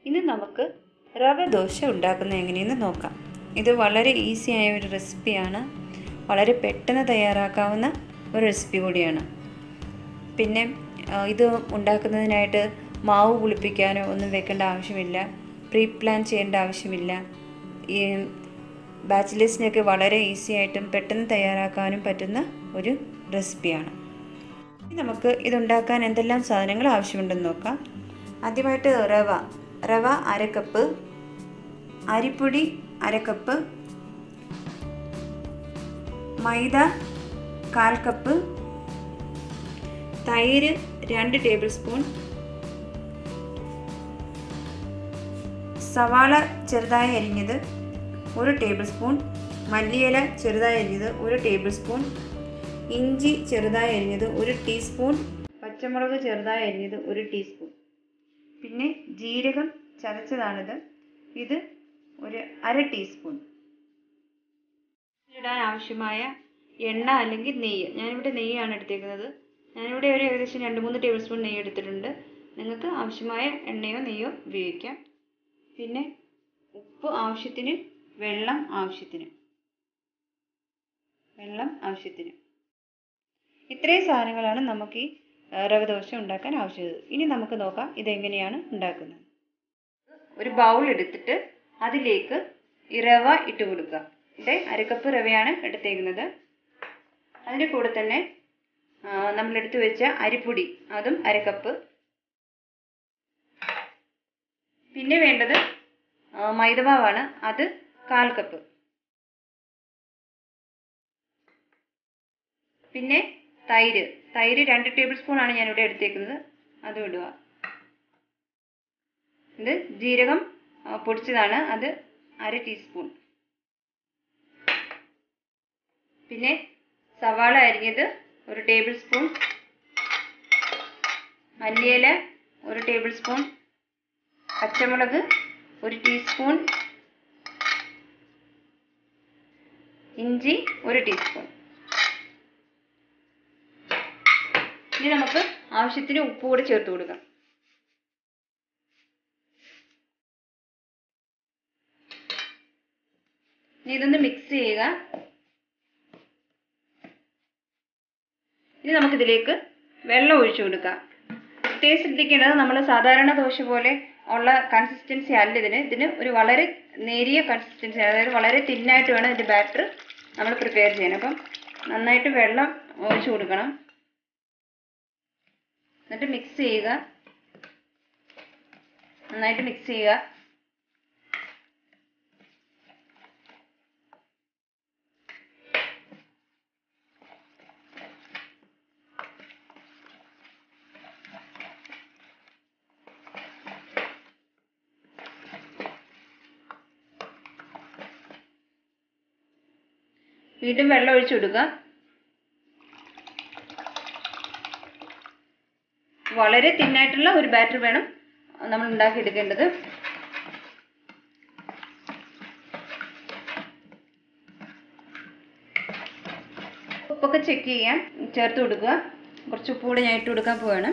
ഇന്ന് നമുക്ക് റവ ദോശ ഉണ്ടാക്കുന്നത് എങ്ങനെയെന്ന് നോക്കാം ഇത് വളരെ ഈസി ആയ ഒരു റെസിപ്പിയാണ് വളരെ പെട്ടെന്ന് തയ്യാറാക്കാവുന്ന ഒരു റെസിപ്പി കൂടിയാണ് പിന്നെ ആ, ഇത് ഉണ്ടാക്കുന്നതിനായിട്ട് മാവ് പുളിപ്പിക്കാനോ ഒന്നും വെക്കേണ്ട ആവശ്യമില്ല പ്രീ പ്ലാൻ ചെയ്യേണ്ട ആവശ്യമില്ല ഈ ബാച്ചിലേഴ്സിനൊക്കെ വളരെ ഈസി ആയിട്ടും പെട്ടെന്ന് തയ്യാറാക്കാനും പറ്റുന്ന ഒരു റെസിപ്പിയാണ് ഇനി നമുക്ക് ഇതുണ്ടാക്കാൻ എന്തെല്ലാം സാധനങ്ങൾ ആവശ്യമുണ്ടെന്ന് നോക്കാം ആദ്യമായിട്ട് റവ റവ അര കപ്പ് അരിപ്പൊടി അര കപ്പ് മൈദ കാൽ കപ്പ് തൈര് രണ്ട് ടേബിൾ സ്പൂൺ സവാള ചെറുതായി അരിഞ്ഞത് ഒരു ടേബിൾ സ്പൂൺ മല്ലിയില ചെറുതായി അരിഞ്ഞത് ഒരു ടേബിൾ സ്പൂൺ ഇഞ്ചി ചെറുതായി അരിഞ്ഞത് ഒരു ടീസ്പൂൺ പച്ചമുളക് ചെറുതായി അരിഞ്ഞത് ഒരു ടീസ്പൂൺ പിന്നെ ജീരകം ചതച്ചതാണിത് ഇത് ഒരു അര ടീസ്പൂൺ ഇടാൻ ആവശ്യമായ എണ്ണ അല്ലെങ്കിൽ നെയ്യ് ഞാനിവിടെ നെയ്യാണ് എടുത്തേക്കുന്നത് ഞാനിവിടെ ഒരു ഏകദേശം രണ്ട് മൂന്ന് ടേബിൾ സ്പൂൺ നെയ്യ് എടുത്തിട്ടുണ്ട് നിങ്ങൾക്ക് ആവശ്യമായ എണ്ണയോ നെയ്യോ ഉപയോഗിക്കാം പിന്നെ ഉപ്പ് ആവശ്യത്തിന് വെള്ളം ആവശ്യത്തിന് വെള്ളം ആവശ്യത്തിന് ഇത്രയും സാധനങ്ങളാണ് നമുക്ക് ഈ റവ ദോശ ഉണ്ടാക്കാൻ ആവശ്യമുള്ളത് ഇനി നമുക്ക് നോക്കാം ഇതെങ്ങനെയാണ് ഉണ്ടാക്കുന്നത് ഒരു ബൗൾ എടുത്തിട്ട് അതിലേക്ക് ഈ റവ ഇട്ട് കൊടുക്കുക ഇവിടെ അരക്കപ്പ് റവയാണ് എടുത്തേക്കുന്നത് അതിൻ്റെ കൂടെ തന്നെ നമ്മൾ എടുത്തു വെച്ച അരിപ്പൊടി അതും അരക്കപ്പ് പിന്നെ വേണ്ടത് മൈദമാവാണ് അത് കാൽ കപ്പ് പിന്നെ തൈര് തൈര് രണ്ട് ടേബിൾ സ്പൂൺ ആണ് ഞാനിവിടെ എടുത്തേക്കുന്നത് അതും ഇടുക ഇത് ജീരകം പൊടിച്ചതാണ് അത് അര ടീസ്പൂൺ പിന്നെ സവാള അരിഞ്ഞത് ഒരു ടേബിൾ സ്പൂൺ മല്ലിയില ഒരു ടേബിൾ സ്പൂൺ പച്ചമുളക് ഒരു ടീസ്പൂൺ ഇഞ്ചി ഒരു ടീസ്പൂൺ ഇനി നമുക്ക് ആവശ്യത്തിന് ഉപ്പ് കൂടി ചേർത്ത് കൊടുക്കാം ഇനി ഇതൊന്ന് മിക്സ് ചെയ്യുക ഇനി നമുക്കിതിലേക്ക് വെള്ളം ഒഴിച്ചു കൊടുക്കാം പ്രത്യേകം ശ്രദ്ധിക്കേണ്ടത് നമ്മൾ സാധാരണ ദോശ പോലെ ഉള്ള കൺസിസ്റ്റൻസി അല്ല ഇതിന് ഇതിന് ഒരു വളരെ നേരിയ കൺസിസ്റ്റൻസി അതായത് വളരെ തിന്നായിട്ട് വേണം ഇതിൻ്റെ ബാറ്റർ നമ്മൾ പ്രിപ്പയർ ചെയ്യാൻ അപ്പം നന്നായിട്ട് വെള്ളം ഒഴിച്ചു കൊടുക്കണം എന്നിട്ട് മിക്സ് ചെയ്യുക നന്നായിട്ട് മിക്സ് ചെയ്യുക വീണ്ടും വെള്ളം ഒഴിച്ചു കൊടുക്കുക വളരെ തിന്നായിട്ടുള്ള ഒരു ബാറ്റർ വേണം നമ്മൾ ഉണ്ടാക്കിയെടുക്കേണ്ടത് ഉപ്പൊക്കെ ചെക്ക് ചെയ്യാം ചേർത്ത് കൊടുക്കുക കുറച്ച് ഉപ്പ് കൂടെ ഞാൻ ഇട്ട് കൊടുക്കാൻ പോവാണ്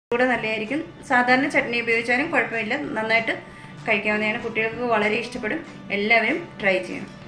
കൂടെ നല്ലതായിരിക്കും സാധാരണ ചട്നി ഉപയോഗിച്ചാലും കുഴപ്പമില്ല നന്നായിട്ട് കഴിക്കാവുന്നതാണ് കുട്ടികൾക്ക് വളരെ ഇഷ്ടപ്പെടും എല്ലാവരും ട്രൈ ചെയ്യണം